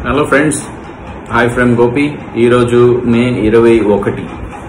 hello friends hi friend Gopi ఈరోజు May ఇరవై ఒకటి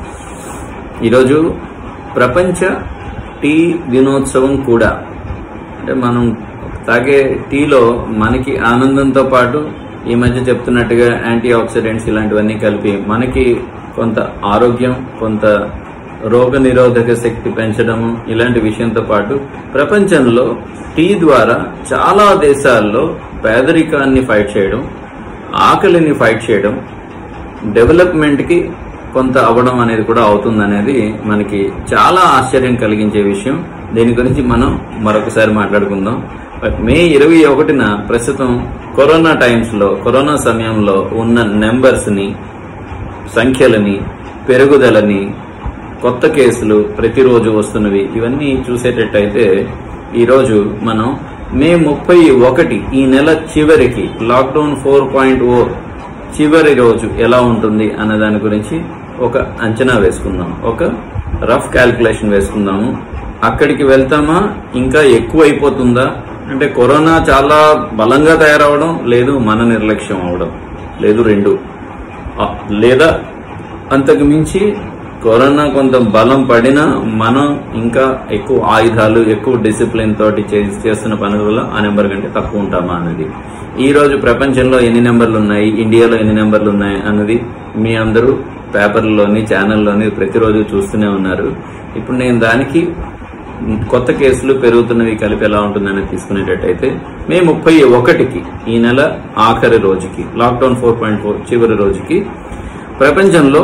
ఈరోజు ప్రపంచ టీ దినోత్సవం కూడా అంటే మనం తాగే టీలో మనకి ఆనందంతో పాటు ఈ మధ్య చెప్తున్నట్టుగా యాంటీ ఆక్సిడెంట్స్ ఇలాంటివన్నీ కలిపి మనకి కొంత ఆరోగ్యం కొంత రోగ నిరోధక శక్తి పెంచడము ఇలాంటి విషయంతో పాటు ప్రపంచంలో టీ ద్వారా చాలా దేశాల్లో పేదరికాన్ని ఫైట్ చేయడం ఆకలిని ఫైట్ చేయడం డెవలప్మెంట్ కి కొంత అవ్వడం అనేది కూడా అవుతుందనేది మనకి చాలా ఆశ్చర్యం కలిగించే విషయం దీని గురించి మనం మరొకసారి మాట్లాడుకుందాం బట్ మే ఇరవై ఒకటిన ప్రస్తుతం కరోనా టైమ్స్ లో కరోనా సమయంలో ఉన్న నెంబర్స్ ని సంఖ్యలని పెరుగుదలని కొత్త కేసులు ప్రతిరోజు వస్తున్నవి ఇవన్నీ చూసేటట్టయితే ఈరోజు మనం మే ముప్పై ఒకటి ఈ నెల చివరికి లాక్డౌన్ ఫోర్ పాయింట్ ఓ చివరి రోజు ఎలా ఉంటుంది అన్న దాని గురించి ఒక అంచనా వేసుకుందాం ఒక రఫ్ క్యాల్కులేషన్ వేసుకుందాము అక్కడికి వెళ్తామా ఇంకా ఎక్కువ అయిపోతుందా అంటే కరోనా చాలా బలంగా తయారవడం లేదు మన నిర్లక్ష్యం అవడం లేదు రెండు ఆ, లేదా అంతకు మించి కరోనా కొంత బలం పడినా మనం ఇంకా ఎక్కువ ఆయుధాలు ఎక్కువ డిసిప్లిన్ తోటి చే- చేస్తున్న పనుల వల్ల ఆ నెంబర్ కంటే తక్కువ ఉంటామా అన్నది ఈ రోజు ప్రపంచంలో ఎన్ని నెంబర్లు ఉన్నాయి ఇండియాలో ఎన్ని నెంబర్లు ఉన్నాయి అన్నది మీ అందరూ పేపర్లోని ఛానల్లోని ప్రతిరోజు చూస్తూనే ఉన్నారు ఇప్పుడు నేను దానికి కొత్త కేసులు పెరుగుతున్నవి కలిపి ఎలా ఉంటుందని తీసుకునేటట్టయితే మే ముప్పై ఒకటికి ఈ నెల ఆఖరి రోజుకి లాక్డౌన్ ఫోర్ పాయింట్ ఫోర్ చివరి రోజుకి ప్రపంచంలో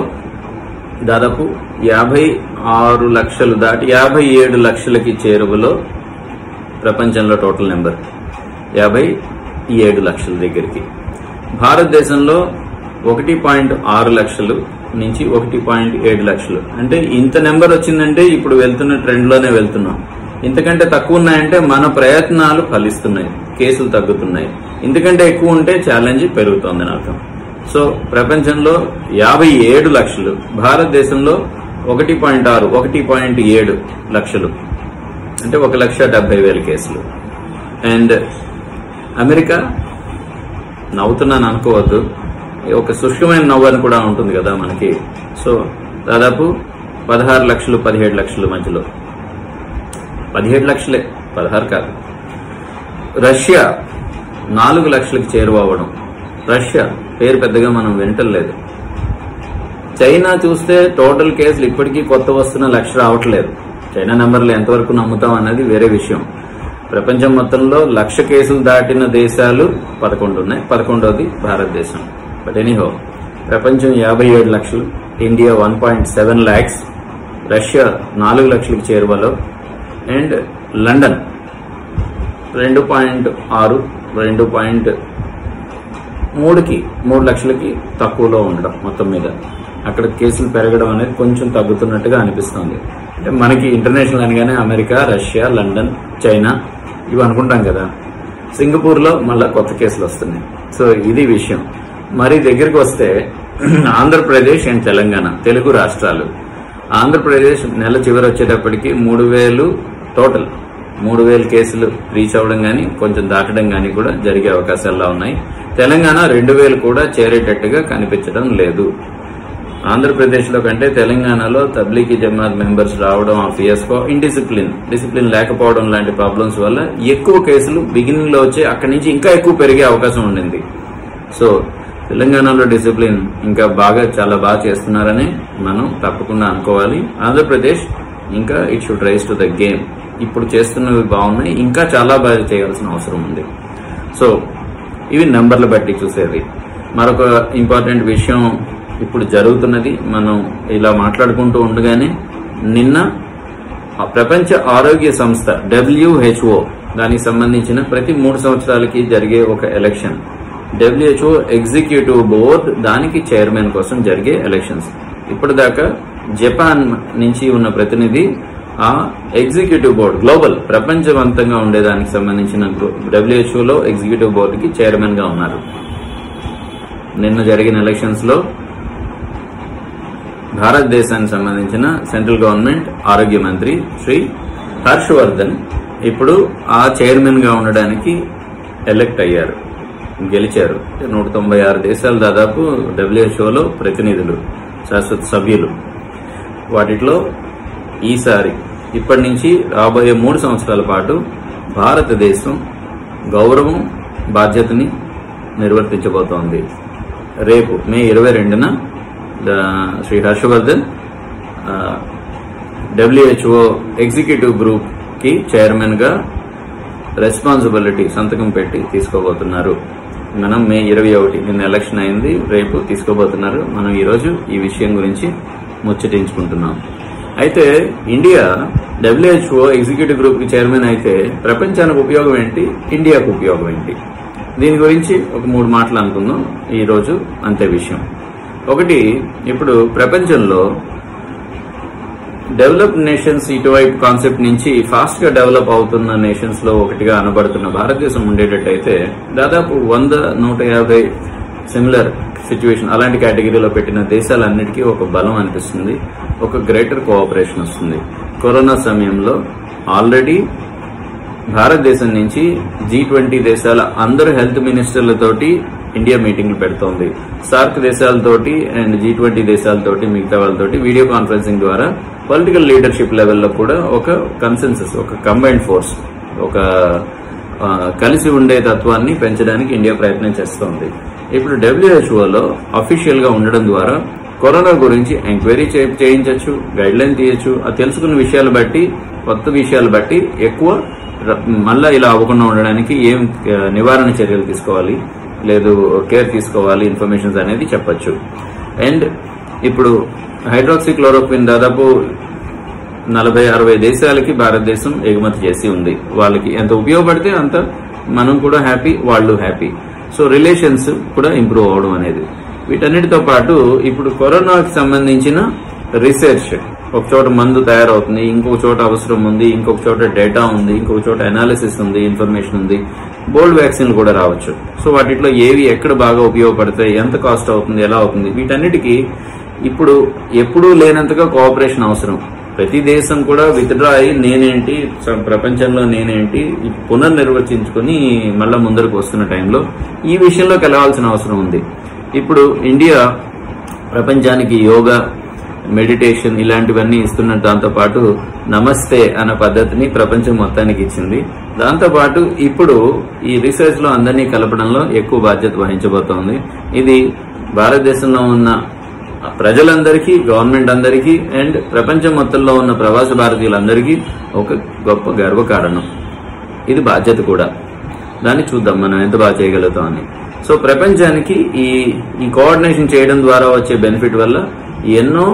దాదాపు యాభై ఆరు లక్షలు దాటి యాభై ఏడు లక్షలకి చేరువలో ప్రపంచంలో టోటల్ నెంబర్ యాభై ఏడు లక్షల దగ్గరికి భారతదేశంలో ఒకటి పాయింట్ ఆరు లక్షలు నుంచి ఒకటి పాయింట్ ఏడు లక్షలు అంటే ఇంత నెంబర్ వచ్చిందంటే ఇప్పుడు వెళ్తున్న ట్రెండ్ లోనే వెళ్తున్నాం ఇంతకంటే తక్కువ ఉన్నాయంటే మన ప్రయత్నాలు ఫలిస్తున్నాయి కేసులు తగ్గుతున్నాయి ఇంతకంటే ఎక్కువ ఉంటే ఛాలెంజ్ పెరుగుతోందని అర్థం సో ప్రపంచంలో యాభై ఏడు లక్షలు భారతదేశంలో ఒకటి పాయింట్ ఆరు ఒకటి పాయింట్ ఏడు లక్షలు అంటే ఒక లక్ష డెబ్బై వేల కేసులు అండ్ అమెరికా నవ్వుతున్నాను అనుకోవద్దు ఒక శుష్కమైన నవ్వు అని కూడా ఉంటుంది కదా మనకి సో దాదాపు పదహారు లక్షలు పదిహేడు లక్షల మధ్యలో పదిహేడు లక్షలే పదహారు కాదు రష్యా నాలుగు లక్షలకు చేరువవ్వడం రష్యా పేరు పెద్దగా మనం వింటలేదు చైనా చూస్తే టోటల్ కేసులు ఇప్పటికీ కొత్త వస్తున్న లక్ష రావట్లేదు చైనా నెంబర్లు ఎంతవరకు నమ్ముతాం అన్నది వేరే విషయం ప్రపంచం మొత్తంలో లక్ష కేసులు దాటిన దేశాలు పదకొండు ఉన్నాయి పదకొండవది భారతదేశం బట్ ఎనీహో ప్రపంచం యాభై ఏడు లక్షలు India one point seven lakhs Russia నాలుగు లక్షలకు చేరువలో అండ్ లండన్ రెండు పాయింట్ ఆరు రెండు పాయింట్ మూడుకి మూడు లక్షలకి తక్కువలో ఉండడం మొత్తం మీద అక్కడ కేసులు పెరగడం అనేది కొంచెం తగ్గుతున్నట్టుగా అనిపిస్తుంది అంటే మనకి ఇంటర్నేషనల్ అనగానే అమెరికా రష్యా లండన్ చైనా ఇవి అనుకుంటాం కదా సింగపూర్ లో మళ్ళా కొత్త కేసులు వస్తున్నాయి సో ఇది విషయం మరి దగ్గరికి వస్తే ఆంధ్రప్రదేశ్ అండ్ తెలంగాణ తెలుగు రాష్ట్రాలు ఆంధ్రప్రదేశ్ నెల చివరి వచ్చేటప్పటికి మూడు వేలు టోటల్ మూడు వేల కేసులు రీచ్ అవ్వడం కానీ కొంచెం దాటడం కానీ కూడా జరిగే అవకాశాల్లో ఉన్నాయి తెలంగాణ రెండు వేలు కూడా చేరేటట్టుగా కనిపించడం లేదు ఆంధ్రప్రదేశ్ లో కంటే తెలంగాణలో తబ్లీగీ జమాత్ మెంబర్స్ రావడం ఆ ఫియస్కో ఇండిసిప్లిన్ డిసిప్లిన్ లేకపోవడం లాంటి ప్రాబ్లమ్స్ వల్ల ఎక్కువ కేసులు బిగినింగ్ లో వచ్చి అక్కడి నుంచి ఇంకా ఎక్కువ పెరిగే అవకాశం ఉండింది సో తెలంగాణలో డిసిప్లిన్ ఇంకా బాగా చాలా బాగా చేస్తున్నారని మనం తప్పకుండా అనుకోవాలి ఆంధ్రప్రదేశ్ ఇంకా it should rise to the game ఇప్పుడు చేస్తున్నవి బాగున్నాయి ఇంకా చాలా బాగా చేయాల్సిన అవసరం ఉంది సో ఇవి నంబర్లు బట్టి చూసేది మరొక ఇంపార్టెంట్ విషయం ఇప్పుడు జరుగుతున్నది మనం ఇలా మాట్లాడుకుంటూ ఉండగానే నిన్న ఆ ప్రపంచ ఆరోగ్య సంస్థ డబ్ల్యూహెచ్ఓ దానికి సంబంధించిన ప్రతి మూడు సంవత్సరాలకి జరిగే ఒక ఎలక్షన్ డబ్ల్యూహెచ్ఓ ఎగ్జిక్యూటివ్ బోర్డ్ దానికి చైర్మన్ కోసం జరిగే ఎలక్షన్స్ ఇప్పటిదాకా జపాన్ నుంచి ఉన్న ప్రతినిధి ఆ ఎగ్జిక్యూటివ్ బోర్డు గ్లోబల్ ప్రపంచవంతంగా ఉండేదానికి సంబంధించిన డబ్ల్యూహెచ్ఓలో ఎగ్జిక్యూటివ్ బోర్డుకి చైర్మన్ గా ఉన్నారు నిన్న జరిగిన ఎలక్షన్స్ లో భారతదేశానికి సంబంధించిన సెంట్రల్ గవర్నమెంట్ ఆరోగ్య మంత్రి శ్రీ హర్షవర్ధన్ ఇప్పుడు ఆ చైర్మన్ గా ఉండడానికి ఎలెక్ట్ అయ్యారు గెలిచారు నూట తొంభై ఆరు దేశాలు దాదాపు డబ్ల్యూహెచ్ఓలో ప్రతినిధులు శాశ్వత సభ్యులు వాటిలో ఈసారి ఇప్పటి నుంచి రాబోయే మూడు సంవత్సరాల పాటు భారతదేశం గౌరవం బాధ్యతని నిర్వర్తించబోతోంది రేపు మే ఇరవై రెండున Shri Harshvardhan WHO executive group కి చైర్మన్ గా రెస్పాన్సిబిలిటీ సంతకం పెట్టి తీసుకోబోతున్నారు మనం మే ఇరవై ఒకటి నిన్న ఎలక్షన్ అయింది రేపు తీసుకోబోతున్నారు మనం ఈరోజు ఈ విషయం గురించి ముచ్చటించుకుంటున్నాం అయితే ఇండియా డబ్ల్యూహెచ్ఓ ఎగ్జిక్యూటివ్ గ్రూప్ కి చైర్మన్ అయితే ప్రపంచానికి ఉపయోగం ఏంటి ఇండియాకు ఉపయోగం ఏంటి దీని గురించి ఒక మూడు మాటలు అనుకుందాం ఈ రోజు అంతే విషయం ఒకటి ఇప్పుడు ప్రపంచంలో డెవలప్ నేషన్స్ ఇటువైపు కాన్సెప్ట్ నుంచి ఫాస్ట్ గా డెవలప్ అవుతున్న నేషన్స్ లో ఒకటిగా అనబడుతున్న భారతదేశం ఉండేటట్టయితే దాదాపు వంద నూట యాభై సిమిలర్ సిచ్యువేషన్ అలాంటి కేటగిరీలో పెట్టిన దేశాలన్నిటికీ ఒక బలం అనిపిస్తుంది ఒక గ్రేటర్ కోఆపరేషన్ వస్తుంది కరోనా సమయంలో ఆల్రెడీ భారతదేశం నుంచి జీ ట్వంటీ దేశాల అందరు హెల్త్ మినిస్టర్లతోటి ఇండియా మీటింగ్లు పెడుతోంది సార్క్ దేశాలతోటి అండ్ జీ ట్వంటీ దేశాలతోటి మిగతా వాళ్ళతోటి వీడియో కాన్ఫరెన్సింగ్ ద్వారా పొలిటికల్ లీడర్షిప్ లెవెల్లో కూడా ఒక కన్సెన్సస్ ఒక కంబైన్డ్ ఫోర్స్ ఒక ఆ, కలిసి ఉండే తత్వాన్ని పెంచడానికి ఇండియా ప్రయత్నం చేస్తోంది ఇప్పుడు డబ్ల్యూహెచ్ఓలో అఫీషియల్ గా ఉండడం ద్వారా కరోనా గురించి ఎంక్వైరీ చే- చేయించొచ్చు గైడ్ లైన్ తీయచ్చు అది తెలుసుకున్న విషయాలు బట్టి కొత్త విషయాలు బట్టి ఎక్కువ ర- మళ్ళా ఇలా అవ్వకుండా ఉండడానికి ఏం ఆ, నివారణ చర్యలు తీసుకోవాలి లేదు కేర్ తీసుకోవాలి ఇన్ఫర్మేషన్స్ అనేది చెప్పొచ్చు అండ్ ఇప్పుడు హైడ్రాక్సీ క్లోరోక్విన్ దాదాపు నలభై అరవై దేశాలకి భారతదేశం ఎగుమతి చేసి ఉంది వాళ్ళకి ఎంత ఉపయోగపడితే అంత మనం కూడా హ్యాపీ వాళ్ళు హ్యాపీ సో రిలేషన్స్ కూడా ఇంప్రూవ్ అవడం అనేది వీటన్నిటితో పాటు ఇప్పుడు కరోనాకి సంబంధించిన రీసెర్చ్ ఒక చోట మందు తయారవుతుంది ఇంకొక చోట అవసరం ఉంది ఇంకొక చోట డేటా ఉంది ఇంకొక చోట అనాలిసిస్ ఉంది ఇన్ఫర్మేషన్ ఉంది బోల్డ్ వ్యాక్సిన్లు కూడా రావచ్చు సో వాటిలో ఏవి ఎక్కడ బాగా ఉపయోగపడతాయి ఎంత కాస్ట్ అవుతుంది ఎలా అవుతుంది వీటన్నిటికీ ఇప్పుడు ఎప్పుడూ లేనంతగా కోఆపరేషన్ అవసరం ప్రతి దేశం కూడా విత్డ్రా అయ్యి నేనేంటి స- ప్రపంచంలో నేనేంటి పునర్నిర్వచించుకొని మళ్ళా ముందరకు వస్తున్న టైంలో ఈ విషయంలోకి వెళ్ళాల్సిన అవసరం ఉంది ఇప్పుడు ఇండియా ప్రపంచానికి యోగా మెడిటేషన్ ఇలాంటివన్నీ ఇస్తున్న దాంతో పాటు నమస్తే అన్న పద్ధతిని ప్రపంచం మొత్తానికి ఇచ్చింది దాంతో పాటు ఇప్పుడు ఈ రీసెర్చ్ లో అందరినీ కలపడంలో ఎక్కువ బాధ్యత వహించబోతోంది ఇది భారతదేశంలో ఉన్న ప్రజలందరికీ గవర్నమెంట్ అందరికీ అండ్ ప్రపంచం మొత్తంలో ఉన్న ప్రవాస భారతీయులందరికీ ఒక గొప్ప గర్వకారణం ఇది బాధ్యత కూడా దాన్ని చూద్దాం మనం ఎంత బాగా చేయగలుగుతామని సో ప్రపంచానికి ఈ ఈ కోఆర్డినేషన్ చేయడం ద్వారా వచ్చే బెనిఫిట్ వల్ల ఎన్నో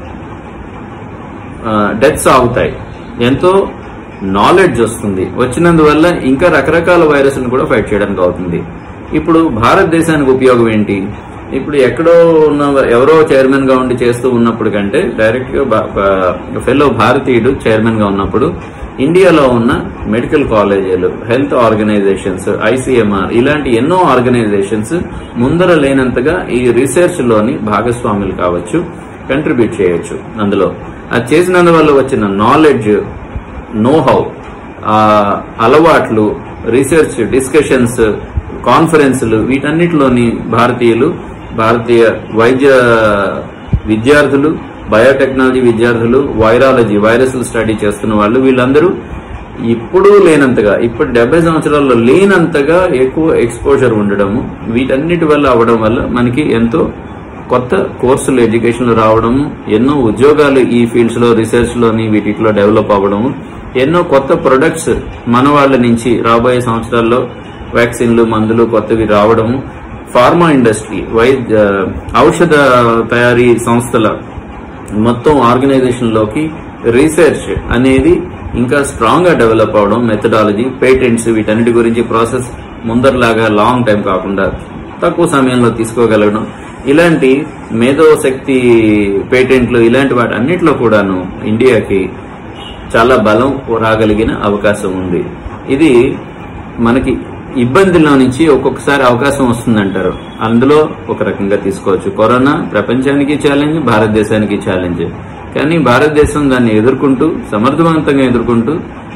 డెత్స్ ఆగుతాయి ఎంతో నాలెడ్జ్ వస్తుంది వచ్చినందువల్ల ఇంకా రకరకాల వైరస్ను కూడా ఫైట్ చేయడానికి అవుతుంది ఇప్పుడు భారతదేశానికి ఉపయోగం ఏంటి ఇప్పుడు ఎక్కడో ఉన్న ఎవరో చైర్మన్ గా ఉండి చేస్తూ ఉన్నప్పుడు కంటే డైరెక్ట్ గా ఫెలో భారతీయుడు చైర్మన్ గా ఉన్నప్పుడు ఇండియాలో ఉన్న మెడికల్ కాలేజీలు హెల్త్ ఆర్గనైజేషన్స్ ఐసీఎంఆర్ ఇలాంటి ఎన్నో ఆర్గనైజేషన్స్ ముందర లేనంతగా ఈ రీసెర్చ్ లోని భాగస్వాములు కావచ్చు కంట్రిబ్యూట్ చేయొచ్చు అందులో అది చేసినందువల్ల వచ్చిన నాలెడ్జ్ నో హౌ అలవాట్లు రీసెర్చ్ డిస్కషన్స్ కాన్ఫరెన్సులు వీటన్నిటిలోని భారతీయులు భారతీయ వైద్య విద్యార్థులు బయోటెక్నాలజీ విద్యార్థులు వైరాలజీ వైరస్లు స్టడీ చేస్తున్న వాళ్ళు వీళ్ళందరూ ఇప్పుడు లేనంతగా ఇప్పుడు డెబ్బై సంవత్సరాల్లో లేనంతగా ఎక్కువ ఎక్స్పోజర్ ఉండడము వీటన్నిటి వల్ల అవడం వల్ల మనకి ఎంతో కొత్త కోర్సులు ఎడ్యుకేషన్ రావడము ఎన్నో ఉద్యోగాలు ఈ ఫీల్డ్స్ లో రీసెర్చ్ లోని వీటిలో డెవలప్ అవ్వడము ఎన్నో కొత్త ప్రొడక్ట్స్ మన వాళ్ళ నుంచి రాబోయే సంవత్సరాల్లో వ్యాక్సిన్లు మందులు కొత్తవి రావడము ఫార్మా ఇండస్ట్రీ వైద్య ఔషధ తయారీ సంస్థల మొత్తం ఆర్గనైజేషన్ లోకి రీసెర్చ్ అనేది ఇంకా స్ట్రాంగ్ గా డెవలప్ అవడం మెథడాలజీ పేటెంట్స్ వీటన్నిటి గురించి ప్రాసెస్ ముందరలాగా లాంగ్ టైం కాకుండా తక్కువ సమయంలో తీసుకోగలగడం ఇలాంటి మేధో శక్తి పేటెంట్లు ఇలాంటి వాటి అన్నిట్లో కూడాను ఇండియాకి చాలా బలం రాగలిగిన అవకాశం ఉంది ఇది మనకి ఇబ్బందుల్లో నుంచి ఒక్కొక్కసారి అవకాశం వస్తుందంటారు అందులో ఒక రకంగా తీసుకోవచ్చు కరోనా ప్రపంచానికి ఛాలెంజ్ భారతదేశానికి ఛాలెంజ్ కానీ భారతదేశం దాన్ని ఎదుర్కొంటూ సమర్థవంతంగా ఎదుర్కొంటూ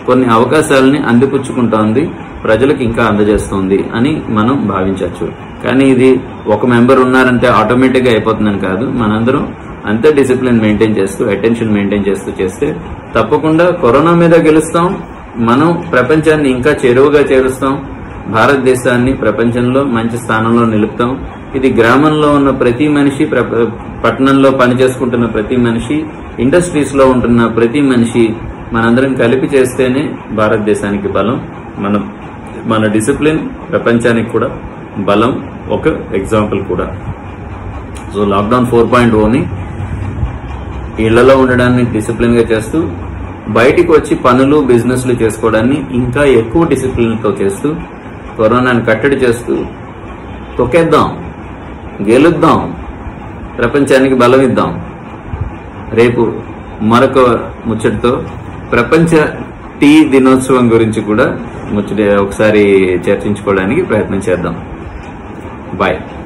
కొన్ని అవకాశాలని అందిపుచ్చుకుంటోంది ప్రజలకు ఇంకా అందజేస్తుంది అని మనం భావించవచ్చు కానీ ఇది ఒక మెంబర్ ఉన్నారంటే ఆటోమేటిక్ గా అయిపోతుందని కాదు మనందరం అంతే డిసిప్లిన్ మెయింటైన్ చేస్తూ అటెన్షన్ మెయింటైన్ చేస్తూ చేస్తే తప్పకుండా కరోనా మీద గెలుస్తాం మనం ప్రపంచాన్ని ఇంకా చేరువగా చేరుస్తాం భారతదేశాన్ని ప్రపంచంలో మంచి స్థానంలో నిలుపుతాం ఇది గ్రామంలో ఉన్న ప్రతి మనిషి ప్ర- పట్టణంలో పనిచేసుకుంటున్న ప్రతి మనిషి ఇండస్ట్రీస్ లో ఉంటున్న ప్రతి మనిషి మనందరం కలిపి చేస్తేనే భారతదేశానికి బలం మన మన డిసిప్లిన్ ప్రపంచానికి కూడా బలం ఒక ఎగ్జాంపుల్ కూడా సో లాక్డౌన్ ఫోర్ పాయింట్ ఓని ఇళ్లలో ఉండడాన్ని డిసిప్లిన్ గా చేస్తూ బయటికి వచ్చి పనులు బిజినెస్లు చేసుకోవడాన్ని ఇంకా ఎక్కువ డిసిప్లిన్ తో చేస్తూ కరోనాను కట్టడి చేస్తూ తొక్కేద్దాం గెలుద్దాం ప్రపంచానికి బలం ఇద్దాం రేపు మరొక ముచ్చటితో ప్రపంచ టీ దినోత్సవం గురించి కూడా ముచ్చట ఒకసారి చర్చించుకోవడానికి ప్రయత్నం చేద్దాం బాయ్